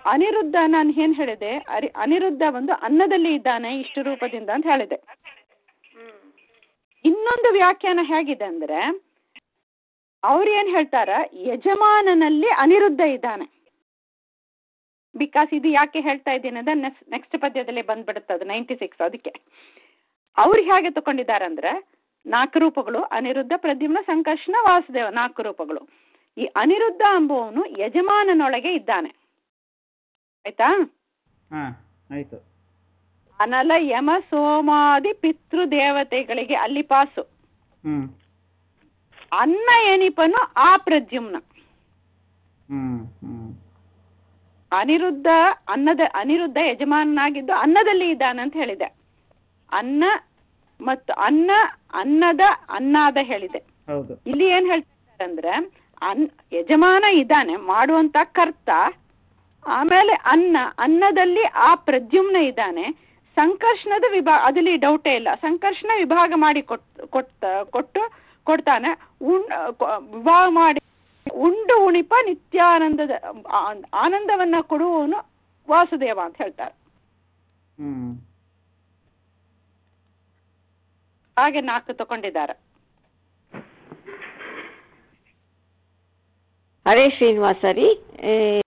ಅನಿರುದ್ಧ ನಾನು ಏನ್ ಹೇಳಿದೆ ಅರಿ ಅನಿರುದ್ಧ ಒಂದು ಅನ್ನದಲ್ಲಿ ಇದ್ದಾನೆ ಇಷ್ಟು ರೂಪದಿಂದ ಅಂತ ಹೇಳಿದೆ ಇನ್ನೊಂದು ವ್ಯಾಖ್ಯಾನ ಹೇಗಿದೆ ಅಂದ್ರೆ ಅವ್ರು ಏನ್ ಹೇಳ್ತಾರ ಯಜಮಾನನಲ್ಲಿ ಅನಿರುದ್ಧ ಇದ್ದಾನೆ ಬಿಕಾಸ್ ಇದು ಯಾಕೆ ಹೇಳ್ತಾ ಇದ್ದೀನಿ ಅಂದ್ರೆ ನೆಕ್ಸ್ಟ್ ಪದ್ಯದಲ್ಲಿ ಬಂದ್ಬಿಡುತ್ತೆ ಅದು ನೈಂಟಿ ಸಿಕ್ಸ್ ಅದಕ್ಕೆ ಅವ್ರು ಹೇಗೆ ತಗೊಂಡಿದ್ದಾರೆ ಅಂದ್ರೆ ನಾಲ್ಕು ರೂಪಗಳು ಅನಿರುದ್ಧ ಪ್ರದ್ಯುಮ್ನ ಸಂಕರ್ಷಣ ವಾಸುದೇವ ನಾಲ್ಕು ರೂಪಗಳು ಈ ಅನಿರುದ್ಧ ಎಂಬುವವನು ಯಜಮಾನನೊಳಗೆ ಇದ್ದಾನೆ ಆಯ್ತಾ ಹಾ ಆಯ್ತು ಅನಲ ಯಮ ಸೋಮಾದಿ ಪಿತೃ ದೇವತೆಗಳಿಗೆ ಅಲ್ಲಿ ಪಾಸು ಹ್ಮ್ ಅನ್ನ ಎನಿಪನು ಆ ಪ್ರದ್ಯುಮ್ನ ಹ್ಮ್ ಹ್ಮ್ ಅನಿರುದ್ಧ ಅನ್ನದ ಅನಿರುದ್ಧ ಯಜಮಾನನಾಗಿದ್ದು ಅನ್ನದಲ್ಲಿ ಇದ್ದಾನೆ ಅಂತ ಹೇಳಿದೆ ಅನ್ನ ಮತ್ತು ಅನ್ನ ಅನ್ನದ ಅನ್ನಾದ ಹೇಳಿದೆ ಹೌದು ಇಲ್ಲಿ ಏನ್ ಹೇಳ್ತಾರೆ ಅಂದ್ರೆ ಅನ್ ಯಜಮಾನ ಇದ್ದಾನೆ ಮಾಡುವಂತ ಕರ್ತ ಆಮೇಲೆ ಅನ್ನ ಅನ್ನದಲ್ಲಿ ಆ ಪ್ರದ್ಯುಮ್ನ ಇದ್ದಾನೆ ಸಂಕರ್ಷಣದ ವಿಭಾಗ ಅದಲ್ಲಿ ಡೌಟೇ ಇಲ್ಲ ಸಂಕರ್ಷಣ ವಿಭಾಗ ಮಾಡಿ ಕೊಟ್ ಕೊಟ್ಟ ಕೊಟ್ಟು ಕೊಡ್ತಾನೆ ಉಣ್ ಕೊ- ವಿಭಾಗ ಮಾಡಿ ಉಂಡು ಉಣಿಪ ನಿತ್ಯಾನಂದದ ಆ- ಆನಂದವನ್ನ ಕೊಡುವವನು ವಾಸುದೇವ ಅಂತ ಹೇಳ್ತಾರೆ ಹ್ಮ್ ಹಾಗೆ ನಾಲ್ಕು ತಗೊಂಡಿದ್ದಾರೆ ಹರೇ ಶ್ರೀನಿವಾಸ ರೀ